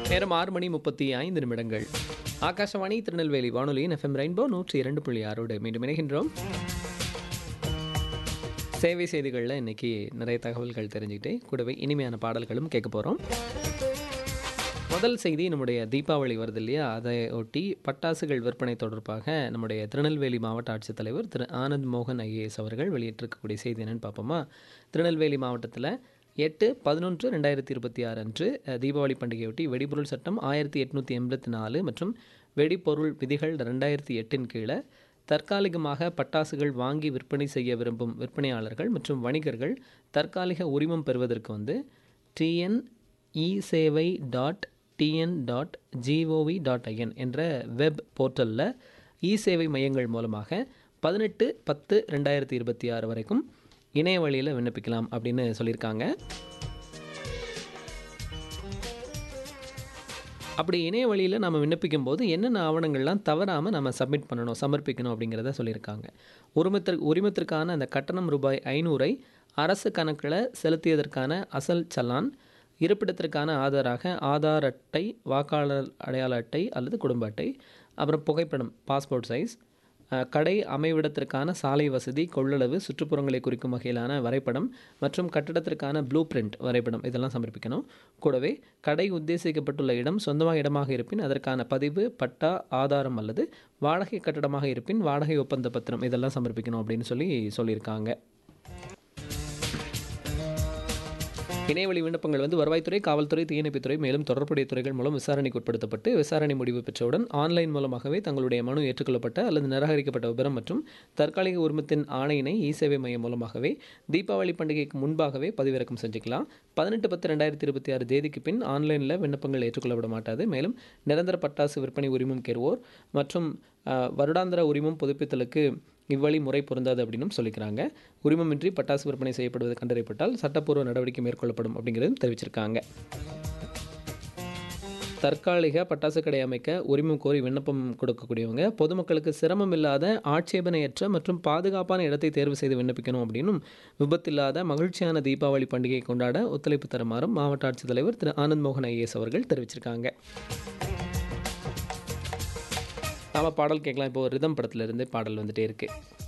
நேரம் ஆறு மணி முப்பத்தி ஐந்து நிமிடங்கள் ஆகாஷவாணி திருநெல்வேலி வானொலியின் எஃப்எம் ரெயின்போ நூற்றி இரண்டு புள்ளி ஆறோடு மீண்டும் இணைகின்றோம் சேவை செய்திகளில் இன்னைக்கு நிறைய தகவல்கள் தெரிஞ்சுக்கிட்டே கூடவே இனிமையான பாடல்களும் கேட்க போகிறோம் முதல் செய்தி நம்முடைய தீபாவளி வருது இல்லையா அதை ஒட்டி பட்டாசுகள் விற்பனை தொடர்பாக நம்முடைய திருநெல்வேலி மாவட்ட ஆட்சித்தலைவர் திரு ஆனந்த் மோகன் ஐஏஎஸ் அவர்கள் வெளியிட்டிருக்கக்கூடிய செய்தி என்னன்னு பார்ப்போமா திருநெல்வேலி மாவட்டத்தில் எட்டு பதினொன்று ரெண்டாயிரத்தி இருபத்தி ஆறு அன்று அஹ், தீபாவளி பண்டிகையொட்டி வெடிபொருள் சட்டம் ஆயிரத்தி எட்நூற்றி எண்பத்தி நாலு மற்றும் வெடிபொருள் விதிகள் ரெண்டாயிரத்தி எட்டின் கீழே தற்காலிகமாக பட்டாசுகள் வாங்கி விற்பனை செய்ய விரும்பும் விற்பனையாளர்கள் மற்றும் வணிகர்கள் தற்காலிக உரிமம் பெறுவதற்கு வந்து டிஎன் இ சேவை dot TN dot gov dot in என்ற வெப் போர்ட்டலில் இ சேவை மையங்கள் மூலமாக பதினெட்டு பத்து ரெண்டாயிரத்தி இருபத்தி ஆறு வரைக்கும் இணைய வழியில் விண்ணப்பிக்கலாம் அப்படின்னு சொல்லியிருக்காங்க அப்படி இணைய வழியில் நம்ம விண்ணப்பிக்கும் போது என்னென்ன ஆவணங்கள்லாம் தவறாமல் நம்ம சப்மிட் பண்ணணும் சமர்ப்பிக்கணும் அப்படிங்கிறத சொல்லியிருக்காங்க உரிமத்திற்கு உரிமத்திற்கான அந்த கட்டணம் ரூபாய் ஐநூறை அரசு கணக்கில் செலுத்தியதற்கான அசல் சலான் இருப்பிடத்திற்கான ஆதாராக ஆதார் அட்டை வாக்காளர் அடையாள அட்டை அல்லது குடும்ப அட்டை அப்புறம் புகைப்படம் பாஸ்போர்ட் சைஸ் அஹ், கடை அமைவிடத்திற்கான சாலை வசதி கொள்ளளவு சுற்றுப்புறங்களை குறிக்கும் வகையிலான வரைபடம் மற்றும் கட்டடத்திற்கான ப்ளூ பிரிண்ட் வரைபடம் இதெல்லாம் சமர்ப்பிக்கணும் கூடவே கடை உத்தேசிக்கப்பட்டுள்ள இடம் சொந்தமாக இடமாக இருப்பின் அதற்கான பதிவு பட்டா ஆதாரம் அல்லது வாடகை கட்டடமாக இருப்பின் வாடகை ஒப்பந்த பத்திரம் இதெல்லாம் சமர்ப்பிக்கணும் அப்படின்னு சொல்லி சொல்லியிருக்காங்க இணையவழி விண்ணப்பங்கள் வந்து வருவாய்த்துறை காவல்துறை தீயணைப்புத்துறை மேலும் தொடர்புடைய துறைகள் மூலம் விசாரணைக்கு உட்படுத்தப்பட்டு விசாரணை முடிவு பெற்றவுடன் ஆன்லைன் மூலமாகவே தங்களுடைய மனு ஏற்றுக்கொள்ளப்பட்ட அல்லது நிராகரிக்கப்பட்ட விபரம் மற்றும் தற்காலிக உரிமத்தின் ஆணையினை இ சேவை மையம் மூலமாகவே தீபாவளி பண்டிகைக்கு முன்பாகவே பதிவிறக்கம் செஞ்சுக்கலாம் பதினெட்டு பத்து ரெண்டாயிரத்தி இருபத்தி ஆறு தேதிக்கு பின் ஆன்லைனில் விண்ணப்பங்கள் ஏற்றுக்கொள்ளப்பட மாட்டாது மேலும் நிரந்தர பட்டாசு விற்பனை உரிமம் கேறுவோர் மற்றும் அஹ், வருடாந்திர உரிமம் புதுப்பித்தலுக்கு இவ்வழி முறை பொருந்தாது அப்படின்னும் சொல்லிக்கிறாங்க உரிமமின்றி பட்டாசு விற்பனை செய்யப்படுவது கண்டறியப்பட்டால் சட்டப்பூர்வ நடவடிக்கை மேற்கொள்ளப்படும் அப்படிங்கிறதும் தெரிவிச்சிருக்காங்க தற்காலிக பட்டாசு கடை அமைக்க உரிமம் கோரி விண்ணப்பம் கொடுக்கக்கூடியவங்க பொதுமக்களுக்கு சிரமம் இல்லாத ஆட்சேபனையற்ற மற்றும் பாதுகாப்பான இடத்தை தேர்வு செய்து விண்ணப்பிக்கணும் அப்படின்னும் விபத்தில்லாத மகிழ்ச்சியான தீபாவளி பண்டிகையை கொண்டாட ஒத்துழைப்பு தருமாறும் மாவட்ட ஆட்சித்தலைவர் திரு ஆனந்த் மோகன் ஐஏஎஸ் அவர்கள் தெரிவிச்சிருக்காங்க நாம பாடல் கேட்கலாம் இப்போ ரிதம் படத்துல இருந்து பாடல் வந்துட்டே இருக்கு